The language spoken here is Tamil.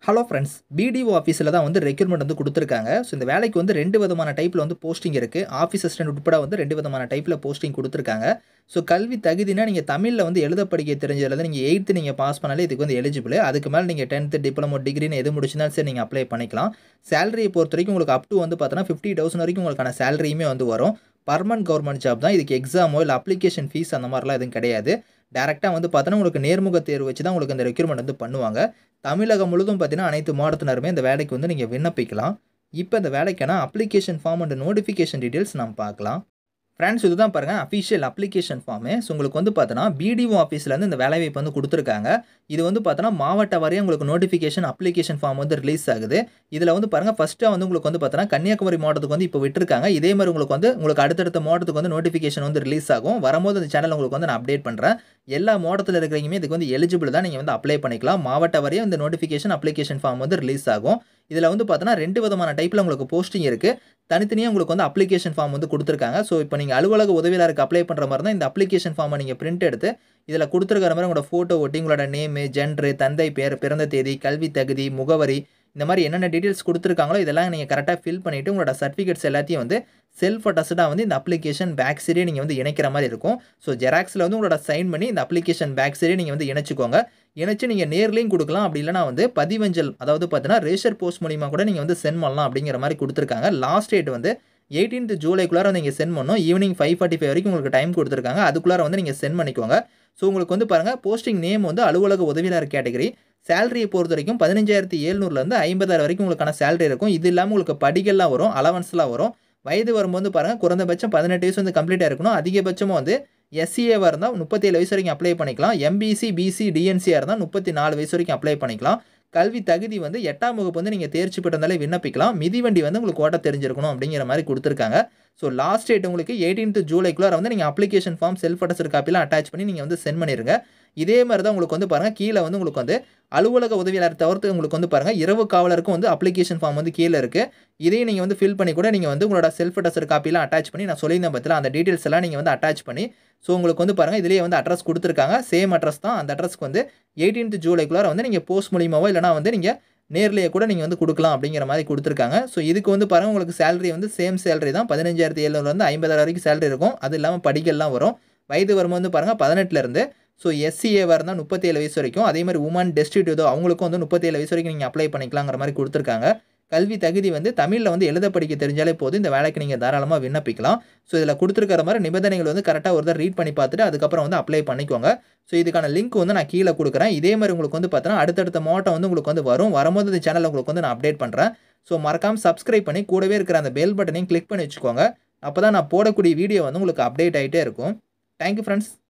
ஹலோ ஃப்ரெண்ட்ஸ் பிடிஓ ஆஃபீஸில் தான் வந்து ரெக்யூர்மெண்ட் வந்து கொடுத்துருக்காங்க ஸோ இந்த வேலைக்கு வந்து ரெண்டு விதமான டைப்பில் வந்து போஸ்டிங் இருக்குது ஆஃபீஸ் அசிஸ்டன்ட் உட்பட வந்து ரெண்டு விதமான டைப்பில் போஸ்டிங் கொடுத்துருக்காங்க ஸோ கல்வி தகுதினா நீங்கள் தமிழில் வந்து எழுத படிக்க தெரிஞ்சதில் நீங்கள் எயித்து நீங்கள் பாஸ் பண்ணாலே இதுக்கு வந்து எலிஜிபிள் அதுக்கு மேலே நீங்கள் டென்த்து டிப்ளமோ டிகிரின்னு எது முடிச்சுனாலும் சரி நீங்கள் அப்ளை பண்ணிக்கலாம் சேலரியை பொறுத்த வரைக்கும் உங்களுக்கு அப் டு வந்து பார்த்தோன்னா ஃபிஃப்டி தௌசண்ட் வரைக்கும் உங்களுக்கான சேலரியுமே வந்து வரும் பர்மனன்ட் கவர்மெண்ட் ஜாப் தான் இதுக்கு எக்ஸாமோ இல்லை அப்ளிகேஷன் ஃபீஸ் அந்த மாதிரிலாம் எதுவும் கிடையாது டேரெக்டாக வந்து பார்த்தோன்னா உங்களுக்கு நேர்முக தேர்வு வச்சு தான் உங்களுக்கு இந்த ரெக்யூர்மெண்ட் வந்து பண்ணுவாங்க தமிழகம் முழுதும் பார்த்தீங்கன்னா அனைத்து மாவட்டத்தினருமே இந்த வேலைக்கு வந்து நீங்கள் விண்ணப்பிக்கலாம் இப்போ இந்த வேலைக்கான application form and notification details நம்ம பார்க்கலாம் ஃப்ரெண்ட்ஸ் இதுதான் பாருங்கள் அஃபிஷியல் அப்ளிகேஷன் ஃபார்மு ஸோ உங்களுக்கு வந்து பார்த்தோன்னா பிடிஓ ஆஃபீஸ்லேருந்து இந்த வேலைவாய்ப்பு வந்து கொடுத்துருக்காங்க இது வந்து பார்த்தோன்னா மாவட்ட வரையும் உங்களுக்கு நோட்டிஃபிகேஷன் அப்ளிகேஷன் ஃபார்ம் வந்து ரிலீஸ் ஆகுது இதில் வந்து பாருங்கள் ஃபஸ்ட்டாக வந்து உங்களுக்கு வந்து பார்த்தோன்னா கன்னியாகுமரி மாவட்டத்துக்கு வந்து இப்போ விட்டுருக்காங்க இதே மாதிரி உங்களுக்கு வந்து உங்களுக்கு அடுத்தடுத்த மாவட்டத்துக்கு வந்து நோட்டிஃபிகேஷன் வந்து ரிலீஸ் ஆகும் வரும்போது அந்த சேனல் உங்களுக்கு வந்து நான் அப்டேட் பண்ணுறேன் எல்லா மாவட்டத்தில் இருக்கிறவங்க இதுக்கு வந்து எலிஜிபிள் தான் நீங்கள் வந்து அப்ளை பண்ணிக்கலாம் மாவட்ட வரையும் இந்த நோட்டிஃபிகேஷன் அப்ளிகேஷன் ஃபார்ம் வந்து ரிலீஸ் ஆகும் இதில் வந்து பார்த்தோன்னா ரெண்டு விதமான டைப்பில் உங்களுக்கு போஸ்டிங் இருக்குது தனித்தனியாக உங்களுக்கு வந்து அப்ளிகேஷன் ஃபார்ம் வந்து கொடுத்துருக்காங்க ஸோ இப்போ நீங்கள் அலுவலக உதவியாளருக்கு அப்ளை பண்ணுற மாதிரி தான் இந்த அப்ளிகேஷன் ஃபார்மை நீங்கள் பிரிண்ட் எடுத்து இதில் கொடுத்துருக்கிற மாதிரி உங்களோட ஃபோட்டோ ஒட்டி உங்களோட நேமு ஜென்ரு தந்தை பேர் பிறந்த தேதி கல்வி தகுதி முகவரி இந்த மாதிரி என்னென்ன டீட்டெயில்ஸ் கொடுத்துருக்காங்களோ இதெல்லாம் நீங்கள் கரெக்டாக ஃபில் பண்ணிவிட்டு உங்களோட சர்டிஃபிகேட்ஸ் எல்லாத்தையும் வந்து செல்ஃப் அட்டஸ்டாக வந்து இந்த அப்ளிகேஷன் பேக் சைடே நீங்கள் வந்து இணைக்கிற மாதிரி இருக்கும் ஸோ ஜெராக்ஸில் வந்து உங்களோட சைன் பண்ணி இந்த அப்ளிகேஷன் பேக் சைடே நீங்கள் வந்து இணைச்சிக்கோங்க இணைச்சு நீங்கள் நேர்லேயும் கொடுக்கலாம் அப்படி இல்லைனா வந்து பதிவஞ்சல் அதாவது பார்த்தீங்கன்னா ரேஷர் போஸ்ட் மூலிமா கூட நீங்கள் வந்து சென்ட் பண்ணலாம் அப்படிங்கிற மாதிரி கொடுத்துருக்காங்க லாஸ்ட் டேட் வந்து எயிட்டீன்த் ஜூலைக்குள்ளார நீங்கள் சென்ட் பண்ணணும் ஈவினிங் ஃபைவ் ஃபார்ட்டி ஃபைவ் வரைக்கும் உங்களுக்கு டைம் கொடுத்துருக்காங்க அதுக்குள்ளார வந்து நீங்கள் சென்ட் பண்ணிக்கோங்க ஸோ உங்களுக்கு வந்து பாருங்கள் போஸ்டிங் நேம் வந்து அலுவலக உதவியாளர் கேட்டகரி சேலரியை பொறுத்த வரைக்கும் பதினஞ்சாயிரத்தி எழுநூறுலேருந்து ஐம்பதாயிரம் வரைக்கும் உங்களுக்கான சேலரி இருக்கும் இது இல்லாமல் உங்களுக்கு படிகள்லாம் வரும் அலவன்ஸ்லாம் வரும் வயது வரும்போது பாருங்கள் குறைந்தபட்சம் பதினெட்டு வயசு வந்து கம்ப்ளீட்டாக இருக்கணும் அதிகபட்சமாக வந்து எஸ்சிஏவாக இருந்தால் முப்பத்தேழு வயசு வரைக்கும் அப்ளை பண்ணிக்கலாம் எம்பிசி பிசி டிஎன்சியாக இருந்தால் முப்பத்தி நாலு வயசு வரைக்கும் அப்ளை பண்ணிக்கலாம் கல்வி தகுதி வந்து எட்டாம் வகுப்பு வந்து நீங்கள் தேர்ச்சி பெற்றிருந்தாலே விண்ணப்பிக்கலாம் மிதிவண்டி வந்து உங்களுக்கு ஓட்ட தெரிஞ்சிருக்கணும் அப்படிங்கிற மாதிரி கொடுத்துருக்காங்க ஸோ லாஸ்ட் டேட் உங்களுக்கு எயிட்டீன்த் ஜூலைக்குள்ளார வந்து நீங்கள் அப்ளிகேஷன் ஃபார்ம் செல்ஃப் அட்டஸ்டர் காப்பிலாம் அட்டாச் பண்ணி நீங்கள் வந்து சென்ட் பண்ணிடுங்க இதே மாதிரி தான் உங்களுக்கு வந்து பாருங்கள் கீழே வந்து உங்களுக்கு வந்து அலுவலக உதவியாளர் தவிர்த்து உங்களுக்கு வந்து பாருங்கள் இரவு காவலருக்கும் வந்து அப்ளிகேஷன் ஃபார்ம் வந்து கீழே இருக்குது இதையும் நீங்கள் வந்து ஃபில் பண்ணி கூட நீங்கள் வந்து உங்களோட செல்ஃப் அட்டஸ்டர் காப்பிலாம் அட்டாச் பண்ணி நான் சொல்லியிருந்தேன் பற்றில அந்த டீட்டெயில்ஸ் எல்லாம் நீங்கள் வந்து அட்டாச் பண்ணி ஸோ உங்களுக்கு வந்து பாருங்கள் இதிலேயே வந்து அட்ரஸ் கொடுத்துருக்காங்க சேம் அட்ரஸ் தான் அந்த அட்ரஸ்க்கு வந்து எயிட்டீன்த் ஜூலைக்குள்ளார வந்து நீங்கள் போஸ்ட் மூலியமாவோ இல்லைனா வந்து நீங்கள் நேர்லேயே கூட நீங்கள் வந்து கொடுக்கலாம் அப்படிங்கிற மாதிரி கொடுத்துருக்காங்க ஸோ இதுக்கு வந்து பாருங்கள் உங்களுக்கு சேலரி வந்து சேம் சேலரி தான் பதினஞ்சாயிரத்தி எழுநூறுலேருந்து ஐம்பதாயிரம் வரைக்கும் சேலரி இருக்கும் அது இல்லாமல் படிக்கல்லாம் வரும் வயது வரும்போது வந்து பாருங்கள் பதினெட்டுலேருந்து ஸோ எஸ்சிஏவாக இருந்தால் முப்பத்தேழு வயசு வரைக்கும் அதே மாதிரி உமன் டெஸ்டியூட்டோ அவங்களுக்கும் வந்து முப்பத்தேழு வயசு வரைக்கும் நீங்கள் அப்ளை பண்ணிக்கலாங்கிற மாதிரி கொடுத்துருக்காங்க கல்வி தகுதி வந்து தமிழில் வந்து எழுத படிக்க தெரிஞ்சாலே போதும் இந்த வேலைக்கு நீங்கள் தாராளமாக விண்ணப்பிக்கலாம் ஸோ இதில் கொடுத்துருக்கிற மாதிரி நிபந்தனைகள் வந்து கரெக்டாக ஒரு தடவை ரீட் பண்ணி பார்த்துட்டு அதுக்கப்புறம் வந்து அப்ளை பண்ணிக்கோங்க ஸோ இதுக்கான லிங்க் வந்து நான் கீழே கொடுக்குறேன் இதே மாதிரி உங்களுக்கு வந்து பார்த்தோன்னா அடுத்தடுத்த மாவட்டம் வந்து உங்களுக்கு வந்து வரும் வரும்போது இந்த சேனலில் உங்களுக்கு வந்து நான் அப்டேட் பண்ணுறேன் ஸோ மறக்காமல் சப்ஸ்கிரைப் பண்ணி கூடவே இருக்கிற அந்த பெல் பட்டனையும் கிளிக் பண்ணி வச்சுக்கோங்க அப்போ தான் நான் போடக்கூடிய வீடியோ வந்து உங்களுக்கு அப்டேட் ஆகிட்டே இருக்கும் தேங்க்யூ ஃப்ரெண்ட்ஸ்